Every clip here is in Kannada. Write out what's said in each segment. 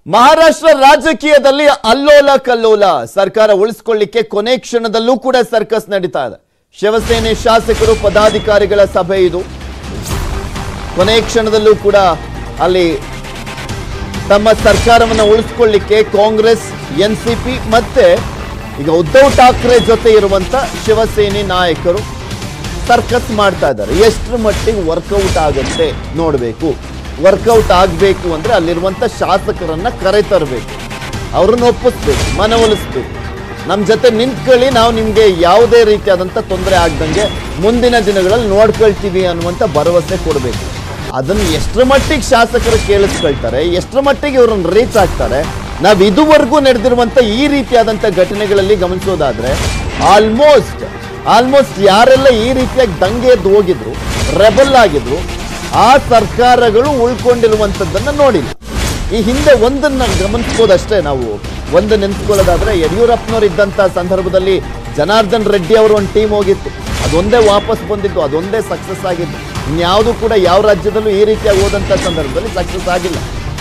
ಮಹಾರಾಷ್ಟ್ರ ರಾಜಕೀಯದಲ್ಲಿ ಅಲ್ಲೋಲ ಕಲ್ಲೋಲ ಸರ್ಕಾರ ಉಳಿಸ್ಕೊಳ್ಳಿಕ್ಕೆ ಕೊನೆ ಕ್ಷಣದಲ್ಲೂ ಕೂಡ ಸರ್ಕಸ್ ನಡೀತಾ ಇದೆ ಶಿವಸೇನೆ ಶಾಸಕರು ಪದಾಧಿಕಾರಿಗಳ ಸಭೆ ಇದು ಕೊನೆ ಕ್ಷಣದಲ್ಲೂ ಕೂಡ ಅಲ್ಲಿ ತಮ್ಮ ಸರ್ಕಾರವನ್ನು ಉಳಿಸ್ಕೊಳ್ಳಿಕ್ಕೆ ಕಾಂಗ್ರೆಸ್ ಎನ್ಸಿಪಿ ಮತ್ತೆ ಈಗ ಉದ್ಧವ್ ಠಾಕ್ರೆ ಜೊತೆ ಇರುವಂತ ಶಿವಸೇನೆ ನಾಯಕರು ಸರ್ಕಸ್ ಮಾಡ್ತಾ ಇದ್ದಾರೆ ಎಷ್ಟರ ಮಟ್ಟಿಗೆ ವರ್ಕೌಟ್ ಆಗುತ್ತೆ ನೋಡಬೇಕು ವರ್ಕೌಟ್ ಆಗಬೇಕು ಅಂದ್ರೆ ಅಲ್ಲಿರುವಂತ ಶಾಸಕರನ್ನ ಕರೆ ತರಬೇಕು ಅವ್ರನ್ನ ಒಪ್ಪಿಸ್ಬೇಕು ಮನವೊಲಿಸ್ಬೇಕು ನಮ್ಮ ಜೊತೆ ನಿಂತ್ಕೊಳ್ಳಿ ನಾವು ನಿಮಗೆ ಯಾವುದೇ ರೀತಿಯಾದಂಥ ತೊಂದರೆ ಆಗ್ದಂಗೆ ಮುಂದಿನ ದಿನಗಳಲ್ಲಿ ನೋಡ್ಕೊಳ್ತೀವಿ ಅನ್ನುವಂಥ ಭರವಸೆ ಕೊಡಬೇಕು ಅದನ್ನು ಎಷ್ಟರ ಮಟ್ಟಿಗೆ ಶಾಸಕರು ಕೇಳಿಸ್ಕೊಳ್ತಾರೆ ಎಷ್ಟರ ಮಟ್ಟಿಗೆ ಇವ್ರನ್ನ ರೀಚ್ ಆಗ್ತಾರೆ ನಾವು ಇದುವರೆಗೂ ನಡೆದಿರುವಂಥ ಈ ರೀತಿಯಾದಂಥ ಘಟನೆಗಳಲ್ಲಿ ಗಮನಿಸೋದಾದ್ರೆ ಆಲ್ಮೋಸ್ಟ್ ಆಲ್ಮೋಸ್ಟ್ ಯಾರೆಲ್ಲ ಈ ರೀತಿಯಾಗಿ ದಂಗೆ ಎದ್ದು ಹೋಗಿದ್ರು ರೆಬಲ್ ಆಗಿದ್ರು ಆ ಸರ್ಕಾರಗಳು ಉಳ್ಕೊಂಡಿರುವಂಥದ್ದನ್ನ ನೋಡಿಲ್ಲ ಈ ಹಿಂದೆ ಒಂದನ್ನ ಗಮನಿಸ್ಬೋದಷ್ಟೇ ನಾವು ಒಂದು ನೆನ್ಸ್ಕೊಳ್ಳೋದಾದ್ರೆ ಯಡಿಯೂರಪ್ಪನವ್ರು ಇದ್ದಂಥ ಸಂದರ್ಭದಲ್ಲಿ ಜನಾರ್ದನ್ ರೆಡ್ಡಿ ಅವರು ಒಂದು ಟೀಮ್ ಹೋಗಿತ್ತು ಅದೊಂದೇ ವಾಪಸ್ ಬಂದಿದ್ದು ಅದೊಂದೇ ಸಕ್ಸಸ್ ಆಗಿದ್ದು ಇನ್ಯಾವುದು ಕೂಡ ಯಾವ ರಾಜ್ಯದಲ್ಲೂ ಈ ರೀತಿಯಾಗಿ ಹೋದಂಥ ಸಂದರ್ಭದಲ್ಲಿ ಸಕ್ಸಸ್ ಆಗಿಲ್ಲ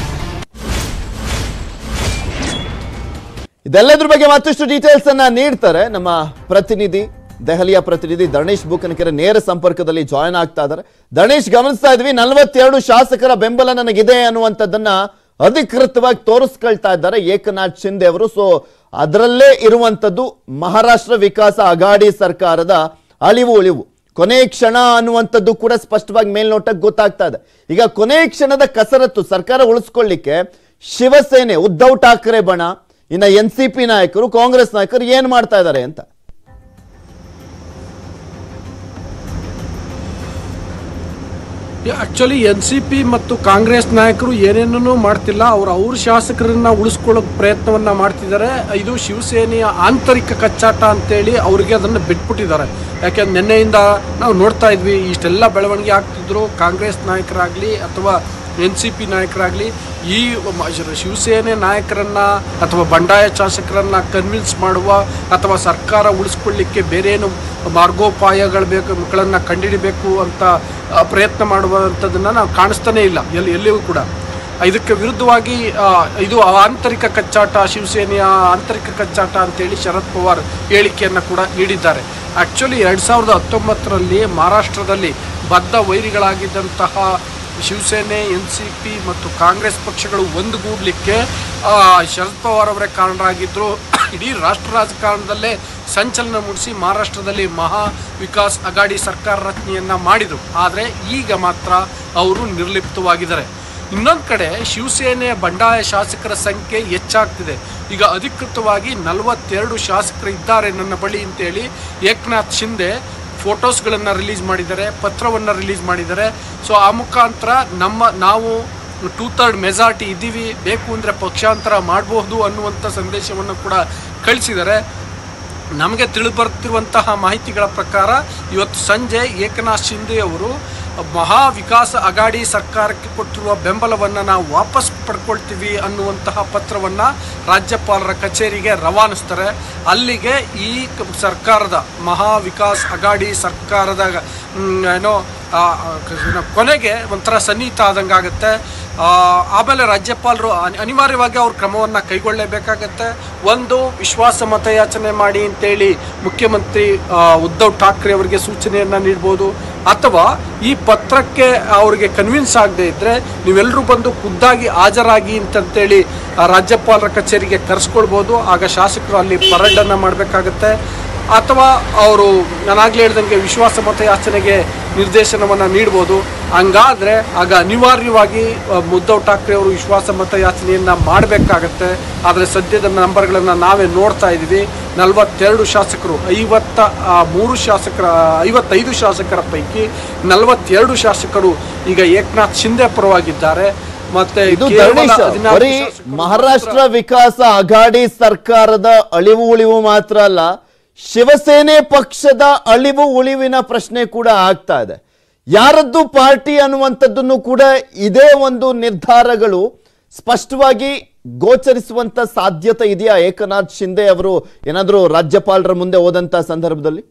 ಇದೆಲ್ಲದ್ರ ಬಗ್ಗೆ ಮತ್ತಷ್ಟು ಡೀಟೇಲ್ಸ್ ಅನ್ನ ನೀಡ್ತಾರೆ ನಮ್ಮ ಪ್ರತಿನಿಧಿ ದೆಹಲಿಯ ಪ್ರತಿನಿಧಿ ಧರಣೇಶ್ ಬುಕನಕೆರೆ ನೇರ ಸಂಪರ್ಕದಲ್ಲಿ ಜಾಯ್ನ್ ಆಗ್ತಾ ಇದ್ದಾರೆ ಧರಣೇಶ್ ಗಮನಿಸ್ತಾ ಇದ್ವಿ ನಲವತ್ತೆರಡು ಶಾಸಕರ ಬೆಂಬಲ ನನಗಿದೆ ಅನ್ನುವಂಥದ್ದನ್ನ ಅಧಿಕೃತವಾಗಿ ತೋರಿಸ್ಕೊಳ್ತಾ ಇದ್ದಾರೆ ಏಕನಾಥ್ ಶಿಂದೆ ಅವರು ಸೊ ಅದರಲ್ಲೇ ಇರುವಂತದ್ದು ಮಹಾರಾಷ್ಟ್ರ ವಿಕಾಸ ಅಘಾಡಿ ಸರ್ಕಾರದ ಅಳಿವು ಉಳಿವು ಕೊನೆ ಕ್ಷಣ ಅನ್ನುವಂಥದ್ದು ಕೂಡ ಸ್ಪಷ್ಟವಾಗಿ ಮೇಲ್ನೋಟಕ್ಕೆ ಗೊತ್ತಾಗ್ತಾ ಇದೆ ಈಗ ಕೊನೆ ಕ್ಷಣದ ಕಸರತ್ತು ಸರ್ಕಾರ ಉಳಿಸ್ಕೊಳ್ಳಿಕ್ಕೆ ಶಿವಸೇನೆ ಉದ್ಧವ್ ಠಾಕ್ರೆ ಬಣ ಇನ್ನ ಎನ್ ಸಿ ಪಿ ನಾಯಕರು ಕಾಂಗ್ರೆಸ್ ನಾಯಕರು ಏನ್ ಮಾಡ್ತಾ ಇದ್ದಾರೆ ಅಂತ ಆಕ್ಚುಲಿ ಎನ್ ಸಿ ಪಿ ಮತ್ತು ಕಾಂಗ್ರೆಸ್ ನಾಯಕರು ಏನೇನೂ ಮಾಡ್ತಿಲ್ಲ ಅವ್ರು ಅವ್ರ ಶಾಸಕರನ್ನ ಉಳಿಸ್ಕೊಳ್ಳೋಕೆ ಪ್ರಯತ್ನವನ್ನ ಮಾಡ್ತಿದ್ದಾರೆ ಇದು ಶಿವಸೇನೆಯ ಆಂತರಿಕ ಕಚ್ಚಾಟ ಅಂತೇಳಿ ಅವರಿಗೆ ಅದನ್ನು ಬಿಟ್ಬಿಟ್ಟಿದ್ದಾರೆ ಯಾಕೆಂದ್ರೆ ನಿನ್ನೆಯಿಂದ ನಾವು ನೋಡ್ತಾ ಇದ್ವಿ ಇಷ್ಟೆಲ್ಲ ಬೆಳವಣಿಗೆ ಆಗ್ತಿದ್ರು ಕಾಂಗ್ರೆಸ್ ನಾಯಕರಾಗಲಿ ಅಥವಾ ಎನ್ ಸಿ ಪಿ ನಾಯಕರಾಗಲಿ ಈ ಮ- ಶಿವಸೇನೆ ನಾಯಕರನ್ನ ಅಥವಾ ಬಂಡಾಯ ಶಾಸಕರನ್ನ ಕನ್ವಿನ್ಸ್ ಮಾಡುವ ಅಥವಾ ಸರ್ಕಾರ ಉಳಿಸ್ಕೊಳ್ಳಿಕ್ಕೆ ಬೇರೆ ಏನು ಮಾರ್ಗೋಪಾಯಗಳು ಬೇಕು ಮಕ್ಕಳನ್ನು ಕಂಡುಹಿಡಿಬೇಕು ಅಂತ ಆ, ಪ್ರಯತ್ನ ಮಾಡುವಂಥದ್ದನ್ನು ನಾವು ಕಾಣಿಸ್ತಾನೇ ಇಲ್ಲ ಎಲ್ಲಿ ಎಲ್ಲಿಯೂ ಕೂಡ ಇದಕ್ಕೆ ವಿರುದ್ಧವಾಗಿ ಆ, ಇದು ಆಂತರಿಕ ಕಚ್ಚಾಟ ಶಿವಸೇನೆಯ ಆಂತರಿಕ ಕಚ್ಚಾಟ ಅಂತೇಳಿ ಶರದ್ ಪವಾರ್ ಹೇಳಿಕೆಯನ್ನು ಕೂಡ ನೀಡಿದ್ದಾರೆ ಆ್ಯಕ್ಚುಲಿ ಎರಡು ಸಾವಿರದ ಹತ್ತೊಂಬತ್ತರಲ್ಲಿ ಮಹಾರಾಷ್ಟ್ರದಲ್ಲಿ ಬದ್ಧ ವೈರಿಗಳಾಗಿದ್ದಂತಹ ಶಿವಸೇನೆ ಎನ್ ಸಿ ಪಿ ಮತ್ತು ಕಾಂಗ್ರೆಸ್ ಪಕ್ಷಗಳು ಒಂದುಗೂಡಲಿಕ್ಕೆ ಶರದ್ ಪವಾರ್ ಅವರೇ ಕಾರಣರಾಗಿದ್ದರು ಇಡೀ ರಾಷ್ಟ್ರ ರಾಜಕಾರಣದಲ್ಲೇ ಸಂಚಲನ ಮೂಡಿಸಿ ಮಹಾರಾಷ್ಟ್ರದಲ್ಲಿ ಮಹಾ ವಿಕಾಸ್ ಅಗಾಡಿ ಸರ್ಕಾರ ರಚನೆಯನ್ನು ಮಾಡಿದರು ಆದರೆ ಈಗ ಮಾತ್ರ ಅವರು ನಿರ್ಲಿಪ್ತವಾಗಿದ್ದಾರೆ ಇನ್ನೊಂದು ಕಡೆ ಶಿವಸೇನೆಯ ಬಂಡಾಯ ಶಾಸಕರ ಸಂಖ್ಯೆ ಹೆಚ್ಚಾಗ್ತಿದೆ ಈಗ ಅಧಿಕೃತವಾಗಿ ನಲವತ್ತೆರಡು ಶಾಸಕರು ಇದ್ದಾರೆ ನನ್ನ ಬಳಿ ಅಂತೇಳಿ ಏಕನಾಥ್ ಶಿಂದೆ ಫೋಟೋಸ್ಗಳನ್ನು ರಿಲೀಸ್ ಮಾಡಿದ್ದಾರೆ ಪತ್ರವನ್ನು ರಿಲೀಸ್ ಮಾಡಿದ್ದಾರೆ ಸೊ ಆ ಮುಖಾಂತರ ನಮ್ಮ ನಾವು ಟೂ ಥರ್ಡ್ ಮೆಜಾರಿಟಿ ಇದ್ದೀವಿ ಬೇಕು ಅಂದರೆ ಪಕ್ಷಾಂತರ ಮಾಡಬಹುದು ಅನ್ನುವಂಥ ಸಂದೇಶವನ್ನು ಕೂಡ ಕಳಿಸಿದ್ದಾರೆ ನಮಗೆ ತಿಳಿಬರ್ತಿರುವಂತಹ ಮಾಹಿತಿಗಳ ಪ್ರಕಾರ ಇವತ್ತು ಸಂಜೆ ಏಕನಾಥ್ ಶಿಂದೆ ಅವರು ಮಹಾ ವಿಕಾಸ ಅಗಾಡಿ ಸರ್ಕಾರಕ್ಕೆ ಕೊಟ್ಟಿರುವ ಬೆಂಬಲವನ್ನು ನಾವು ವಾಪಸ್ ಪಡ್ಕೊಳ್ತೀವಿ ಅನ್ನುವಂತಹ ಪತ್ರವನ್ನು ರಾಜ್ಯಪಾಲರ ಕಚೇರಿಗೆ ರವಾನಿಸ್ತಾರೆ ಅಲ್ಲಿಗೆ ಈ ಕ- ಸರ್ಕಾರದ ಮಹಾ ವಿಕಾಸ್ ಅಗಾಡಿ ಸರ್ಕಾರದ ಮ್, ಏನೋ ಆ, ಕ- ಏನೋ ಕೊನೆಗೆ ಒಂಥರ ಸನ್ನಿಹಿತ ಆದಂಗೆ ಆಗುತ್ತೆ ಆ, ಆಮೇಲೆ ರಾಜ್ಯಪಾಲರು ಅನಿ- ಅನಿವಾರ್ಯವಾಗಿ ಅವ್ರ ಕ್ರಮವನ್ನು ಕೈಗೊಳ್ಳಲೇಬೇಕಾಗತ್ತೆ ಒಂದು ವಿಶ್ವಾಸ ಮತಯಾಚನೆ ಮಾಡಿ ಅಂತೇಳಿ ಮುಖ್ಯಮಂತ್ರಿ ಆ, ಉದ್ಧವ್ ಠಾಕ್ರೆ ಅವರಿಗೆ ಸೂಚನೆಯನ್ನು ನೀಡ್ಬೋದು ಅಥವಾ ಈ ಪತ್ರಕ್ಕೆ ಅವರಿಗೆ ಕನ್ವಿನ್ಸ್ ಆಗದೆ ಇದ್ದರೆ ನೀವೆಲ್ಲರೂ ಬಂದು ಖುದ್ದಾಗಿ ಹಾಜರಾಗಿ ಅಂತಂತೇಳಿ ಆ, ರಾಜ್ಯಪಾಲರ ಕಚೇರಿಗೆ ಕರೆಸ್ಕೊಳ್ಬೋದು ಆಗ ಶಾಸಕರು ಅಲ್ಲಿ ಪರೇಡನ್ನು ಮಾಡಬೇಕಾಗತ್ತೆ ಅಥವಾ ಅವರು ನಾನಾಗಲೇ ಹೇಳ್ದಂಗೆ ವಿಶ್ವಾಸ ಮತಯಾಚನೆಗೆ ನಿರ್ದೇಶನವನ್ನು ನೀಡ್ಬೋದು ಹಂಗಾದರೆ ಆಗ ಅನಿವಾರ್ಯವಾಗಿ ಆ, ಉದ್ಧವ್ ಠಾಕ್ರೆ ಅವರು ವಿಶ್ವಾಸ ಮತಯಾಚನೆಯನ್ನು ಮಾಡಬೇಕಾಗತ್ತೆ ಆದರೆ ಸದ್ಯದ ನಂಬರ್ಗಳನ್ನು ನಾವೇ ನೋಡ್ತಾ ಇದ್ದೀವಿ ನಲವತ್ತೆರಡು ಶಾಸಕರು ಐವತ್ತ ಆ, ಮೂರು ಶಾಸಕರ ಐವತ್ತೈದು ಶಾಸಕರ ಪೈಕಿ ನಲವತ್ತೆರಡು ಶಾಸಕರು ಈಗ ಏಕನಾಥ್ ಶಿಂದೆ ಪರವಾಗಿದ್ದಾರೆ ಮತ್ತೆ ಇದು ಕೇವಲ ಧರಣೇಶ್ ಹದಿನಾಲ್ಕು ಬರೀ ಶಾಸಕರು ಮಹಾರಾಷ್ಟ್ರ ಮಾತ್ರ- ವಿಕಾಸ ಅಘಾಡಿ ಸರ್ಕಾರದ ಅಳಿವು ಉಳಿವು ಮಾತ್ರ ಅಲ್ಲ ಶಿವಸೇನೆ ಪಕ್ಷದ ಅಳಿವು ಉಳಿವಿನ ಪ್ರಶ್ನೆ ಕೂಡ ಆಗ್ತಾ ಇದೆ ಯಾರದ್ದು ಪಾರ್ಟಿ ಅನ್ನುವಂಥದ್ದನ್ನು ಕೂಡ ಇದೇ ಒಂದು ನಿರ್ಧಾರಗಳು ಸ್ಪಷ್ಟವಾಗಿ ಗೋಚರಿಸುವಂತ ಸಾಧ್ಯತೆ ಇದೆಯಾ ಏಕನಾಥ್ ಶಿಂದೆ ಅವರು ಏನಾದರೂ ರಾಜ್ಯಪಾಲರ ಮುಂದೆ ಹೋದಂತ ಸಂದರ್ಭದಲ್ಲಿ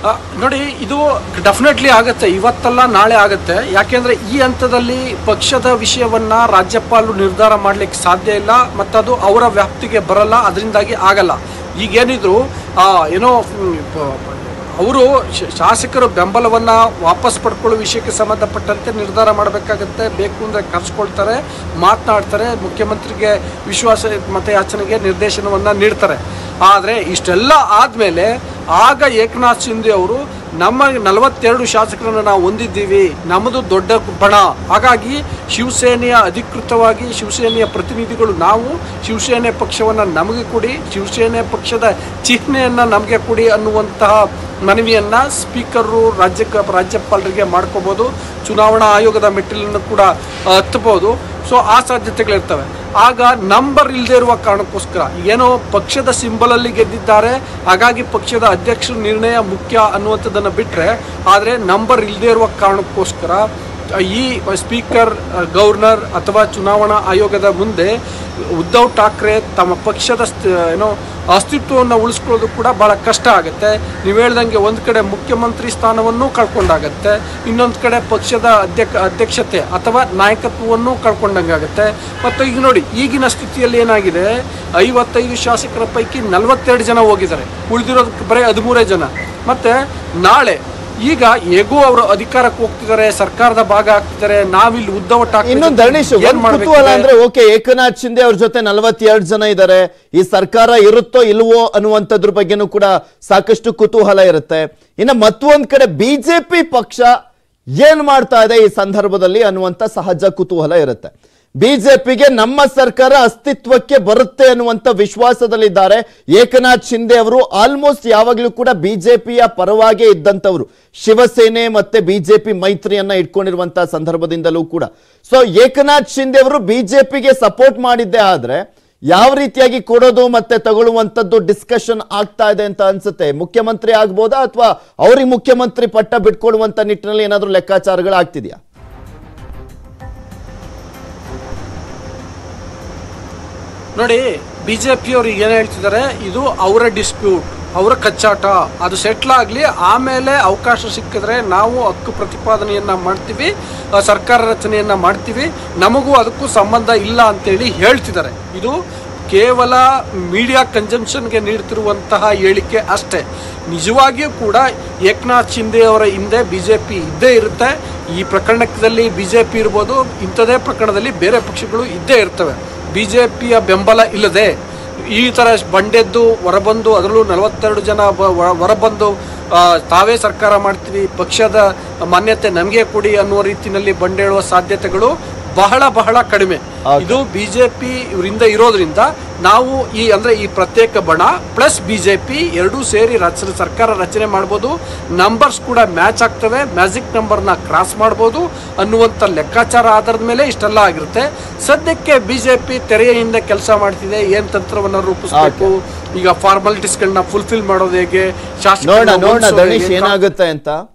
ಆ, ನೋಡಿ ಇದು ಡೆಫಿನೆಟ್ಲಿ ಆಗುತ್ತೆ ಇವತ್ತಲ್ಲ ನಾಳೆ ಆಗುತ್ತೆ ಯಾಕೆಂದ್ರೆ ಈ ಹಂತದಲ್ಲಿ ಪಕ್ಷದ ವಿಷಯವನ್ನ ರಾಜ್ಯಪಾಲರು ನಿರ್ಧಾರ ಮಾಡ್ಲಿಕ್ಕೆ ಸಾಧ್ಯ ಇಲ್ಲ ಮತ್ತದು ಅವರ ವ್ಯಾಪ್ತಿಗೆ ಬರಲ್ಲ ಅದರಿಂದಾಗಿ ಆಗಲ್ಲ ಈಗೇನಿದ್ರು ಆ, ಏನೋ ಮ್, ಪ- ಅವರು ಶಾಸಕರು ಬೆಂಬಲವನ್ನ ವಾಪಸ್ ಪಡ್ಕೊಳ್ಳೋ ವಿಷಯಕ್ಕೆ ಸಂಬಂಧಪಟ್ಟಂತೆ ನಿರ್ಧಾರ ಮಾಡಬೇಕಾಗತ್ತೆ ಬೇಕು ಅಂದರೆ ಕರೆಸ್ಕೊಳ್ತಾರೆ ಮಾತನಾಡ್ತಾರೆ ಮುಖ್ಯಮಂತ್ರಿಗೆ ವಿಶ್ವಾಸ ಮತಯಾಚನೆಗೆ ನಿರ್ದೇಶನವನ್ನ ನೀಡ್ತಾರೆ ಆದರೆ ಇಷ್ಟೆಲ್ಲ ಆದಮೇಲೆ ಆಗ ಏಕನಾಥ್ ಶಿಂದೆ ಅವರು ನಮ್ಮ ನಲವತ್ತೆರಡು ಶಾಸಕರನ್ನು ನಾವು ಹೊಂದಿದ್ದೀವಿ ನಮ್ಮದು ದೊಡ್ಡ ಬಣ ಹಾಗಾಗಿ ಶಿವಸೇನೆಯ ಅಧಿಕೃತವಾಗಿ ಶಿವಸೇನೆಯ ಪ್ರತಿನಿಧಿಗಳು ನಾವು ಶಿವಸೇನೆ ಪಕ್ಷವನ್ನು ನಮಗೆ ಕೊಡಿ ಶಿವಸೇನೆ ಪಕ್ಷದ ಚಿಹ್ನೆಯನ್ನು ನಮಗೆ ಕೊಡಿ ಅನ್ನುವಂತಹ ಮನವಿಯನ್ನು ಸ್ಪೀಕರು ರಾಜ್ಯಕ್ಕೆ ರಾಜ್ಯಪಾಲರಿಗೆ ಮಾಡ್ಕೋಬೋದು ಚುನಾವಣಾ ಆಯೋಗದ ಮೆಟ್ಟಿಲನ್ನು ಕೂಡ ಆ, ಹತ್ತಬಹುದು ಸೊ ಆ ಸಾಧ್ಯತೆಗಳಿರ್ತವೆ ಆಗ ನಂಬರ್ ಇಲ್ಲದೆ ಇರುವ ಕಾರಣಕ್ಕೋಸ್ಕರ ಏನೋ ಪಕ್ಷದ ಸಿಂಬಲಲ್ಲಿ ಗೆದ್ದಿದ್ದಾರೆ ಹಾಗಾಗಿ ಪಕ್ಷದ ಅಧ್ಯಕ್ಷರ ನಿರ್ಣಯ ಮುಖ್ಯ ಅನ್ನುವಂಥದ್ದನ್ನು ಬಿಟ್ಟರೆ ಆದರೆ ನಂಬರ್ ಇಲ್ಲದೆ ಇರುವ ಕಾರಣಕ್ಕೋಸ್ಕರ ಈ ಸ್ಪೀಕರ್ ಗವರ್ನರ್ ಅಥವಾ ಚುನಾವಣಾ ಆಯೋಗದ ಮುಂದೆ ಉದ್ಧವ್ ಠಾಕ್ರೆ ತಮ್ಮ ಪಕ್ಷದ ಸ್ಥ- ಏನೋ ಅಸ್ತಿತ್ವವನ್ನು ಉಳಿಸ್ಕೊಳ್ಳೋದು ಕೂಡ ಭಾಳ ಕಷ್ಟ ಆಗುತ್ತೆ ನೀವು ಹೇಳ್ದಂಗೆ ಒಂದು ಕಡೆ ಮುಖ್ಯಮಂತ್ರಿ ಸ್ಥಾನವನ್ನು ಕಳ್ಕೊಂಡಾಗತ್ತೆ ಇನ್ನೊಂದು ಕಡೆ ಪಕ್ಷದ ಅಧ್ಯಕ್ಷ ಅಧ್ಯಕ್ಷತೆ ಅಥವಾ ನಾಯಕತ್ವವನ್ನು ಕಳ್ಕೊಂಡಂಗಾಗತ್ತೆ ಮತ್ತು ಈಗ ನೋಡಿ ಈಗಿನ ಸ್ಥಿತಿಯಲ್ಲಿ ಏನಾಗಿದೆ ಐವತ್ತೈದು ಶಾಸಕರ ಪೈಕಿ ನಲವತ್ತೆರಡು ಜನ ಹೋಗಿದ್ದಾರೆ ಉಳಿದಿರೋದಕ್ಕೆ ಬರೀ ಹದಿಮೂರೇ ಜನ ಮತ್ತು ನಾಳೆ ಈಗ ಹೇಗೂ ಅವರು ಅಧಿಕಾರಕ್ಕೆ ಹೋಗ್ತಿದ್ದಾರೆ ಸರ್ಕಾರದ ಭಾಗ ಆಗ್ತಿದ್ದಾರೆ ನಾವಿಲ್ಲಿ ಉದ್ದವ ಠಾಕ್ರೆ ಇನ್ನು ಜೊತೆ ಧರಣೀಶ್ ಏನ್ ಒಂದ್ ಮಾಡ್ಬೇಕಿದೆ? ಕುತೂಹಲ ಅಂದ್ರೆ ಓಕೆ ಏಕನಾಥ್ ಶಿಂದೆ ಅವ್ರ ಜೊತೆ ನಲವತ್ತೆರಡು ಜನ ಇದ್ದಾರೆ ಈ ಸರ್ಕಾರ ಇರುತ್ತೋ ಇಲ್ವೋ ಅನ್ನುವಂಥದ್ರ ಬಗ್ಗೆನೂ ಕೂಡ ಸಾಕಷ್ಟು ಕುತೂಹಲ ಇರುತ್ತೆ ಇನ್ನು ಮತ್ತೊಂದ್ ಕಡೆ ಬಿಜೆಪಿ ಪಕ್ಷ ಏನ್ ಮಾಡ್ತಾ ಇದೆ ಈ ಸಂದರ್ಭದಲ್ಲಿ ಅನ್ನುವಂತ ಸಹಜ ಕುತೂಹಲ ಇರುತ್ತೆ ಬಿಜೆಪಿಗೆ ನಮ್ಮ ಸರ್ಕಾರ ಅಸ್ತಿತ್ವಕ್ಕೆ ಬರುತ್ತೆ ಅನ್ನುವಂತ ವಿಶ್ವಾಸದಲ್ಲಿದ್ದಾರೆ ಏಕನಾಥ್ ಶಿಂದೆ ಅವರು ಆಲ್ಮೋಸ್ಟ್ ಯಾವಾಗಲೂ ಕೂಡ ಬಿಜೆಪಿಯ ಪರವಾಗೇ ಇದ್ದಂತವರು ಶಿವಸೇನೆ ಮತ್ತೆ ಬಿಜೆಪಿ ಮೈತ್ರಿಯನ್ನ ಇಟ್ಕೊಂಡಿರುವಂತಹ ಸಂದರ್ಭದಿಂದಲೂ ಕೂಡ ಸೊ ಏಕನಾಥ್ ಶಿಂದೆ ಅವರು ಬಿಜೆಪಿಗೆ ಸಪೋರ್ಟ್ ಮಾಡಿದ್ದೇ ಆದ್ರೆ ಯಾವ ರೀತಿಯಾಗಿ ಕೊಡೋದು ಮತ್ತೆ ತಗೊಳ್ಳುವಂತದ್ದು ಡಿಸ್ಕಷನ್ ಆಗ್ತಾ ಇದೆ ಅಂತ ಅನ್ಸುತ್ತೆ ಮುಖ್ಯಮಂತ್ರಿ ಆಗ್ಬೋದಾ ಅಥವಾ ಅವ್ರಿಗೆ ಮುಖ್ಯಮಂತ್ರಿ ಪಟ್ಟ ಬಿಟ್ಕೊಡುವಂತ ನಿಟ್ಟಿನಲ್ಲಿ ಏನಾದ್ರೂ ಲೆಕ್ಕಾಚಾರಗಳು ಆಗ್ತಿದ್ಯಾ ನೋಡಿ ಬಿ ಜೆ ಪಿಯವರು ಏನು ಹೇಳ್ತಿದ್ದಾರೆ ಇದು ಅವರ ಡಿಸ್ಪ್ಯೂಟ್ ಅವರ ಕಚ್ಚಾಟ ಅದು ಸೆಟ್ಲ್ ಆಗಲಿ ಆಮೇಲೆ ಅವಕಾಶ ಸಿಕ್ಕಿದ್ರೆ ನಾವು ಹಕ್ಕು ಪ್ರತಿಪಾದನೆಯನ್ನು ಮಾಡ್ತೀವಿ ಆ, ಸರ್ಕಾರ ರಚನೆಯನ್ನು ಮಾಡ್ತೀವಿ ನಮಗೂ ಅದಕ್ಕೂ ಸಂಬಂಧ ಇಲ್ಲ ಅಂತೇಳಿ ಹೇಳ್ತಿದ್ದಾರೆ ಇದು ಕೇವಲ ಮೀಡಿಯಾ ಕನ್ಸಂಪ್ಷನ್ಗೆ ನೀಡ್ತಿರುವಂತಹ ಹೇಳಿಕೆ ಅಷ್ಟೇ ನಿಜವಾಗಿಯೂ ಕೂಡ ಏಕನಾಥ್ ಶಿಂದೆ ಅವರ ಹಿಂದೆ ಬಿ ಜೆ ಪಿ ಇದ್ದೇ ಇರುತ್ತೆ ಈ ಪ್ರಕರಣದಲ್ಲಿ ಬಿ ಜೆ ಪಿ ಇರ್ಬೋದು ಇಂಥದೇ ಪ್ರಕರಣದಲ್ಲಿ ಬೇರೆ ಪಕ್ಷಗಳು ಇದ್ದೇ ಇರ್ತವೆ ಬಿ ಜೆ ಪಿಯ ಬೆಂಬಲ ಇಲ್ಲದೆ ಈ ಥರ ಬಂಡೆದ್ದು ಹೊರಬಂದು ಅದರಲ್ಲೂ ನಲವತ್ತೆರಡು ಜನ ಬ- ಹೊರ- ಹೊರಬಂದು ಆ, ತಾವೇ ಸರ್ಕಾರ ಮಾಡ್ತೀವಿ ಪಕ್ಷದ ಮಾನ್ಯತೆ ನಮಗೆ ಕೊಡಿ ಅನ್ನುವ ರೀತಿಯಲ್ಲಿ ಬಂಡೇಳುವ ಸಾಧ್ಯತೆಗಳು ಬಹಳ ಬಹಳ ಕಡಿಮೆ ಇದು ಬಿಜೆಪಿ ಇವರಿಂದ ಇರೋದ್ರಿಂದ ನಾವು ಈ ಅಂದ್ರೆ ಈ ಪ್ರತ್ಯೇಕ ಬಣ ಪ್ಲಸ್ ಬಿಜೆಪಿ ಎರಡೂ ಸೇರಿ ರಚನೆ ಸರ್ಕಾರ ರಚನೆ ಮಾಡ್ಬೋದು ನಂಬರ್ಸ್ ಕೂಡ ಮ್ಯಾಚ್ ಆಗ್ತವೆ ಮ್ಯಾಜಿಕ್ ನಂಬರ್ನ ಕ್ರಾಸ್ ಮಾಡ್ಬೋದು ಅನ್ನುವಂಥ ಲೆಕ್ಕಾಚಾರ ಆಧಾರದ ಮೇಲೆ ಇಷ್ಟೆಲ್ಲ ಆಗಿರುತ್ತೆ ಸದ್ಯಕ್ಕೆ ಬಿಜೆಪಿ ತೆರೆಯ ಹಿಂದೆ ಕೆಲಸ ಮಾಡ್ತಿದೆ ಏನ್ ತಂತ್ರವನ್ನ ರೂಪಿಸಬೇಕು ಈಗ ಫಾರ್ಮಾಲಿಟೀಸ್ಗಳನ್ನ ಫುಲ್ಫಿಲ್ ಮಾಡೋದು ಹೇಗೆ ನೋಡ ಶಾಸಕರನ್ನ ನೋಡ ಉಳಿಸೋದು ಧನೀಶ್ ಹೇಗೆ? ಏನಾಗುತ್ತೆ ಅಂತ